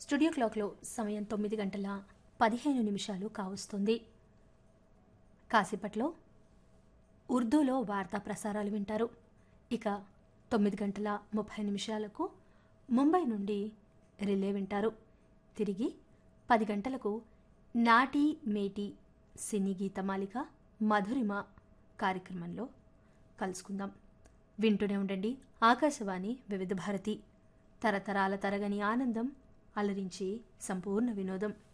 studio క్లాక్లో సమయం తొమ్మిది గంటల పదిహేను నిమిషాలు కావస్తుంది కాసేపట్లో ఉర్దూలో వార్తా ప్రసారాలు వింటారు ఇక తొమ్మిది గంటల ముప్పై నిమిషాలకు ముంబై నుండి రిలే వింటారు తిరిగి పది గంటలకు నాటి మేటి సినీ గీతమాలిక మధురిమ కార్యక్రమంలో కలుసుకుందాం వింటూనే ఉండండి ఆకాశవాణి వివిధ భారతి తరతరాల తరగని ఆనందం అలరించి సంపూర్ణ వినోదం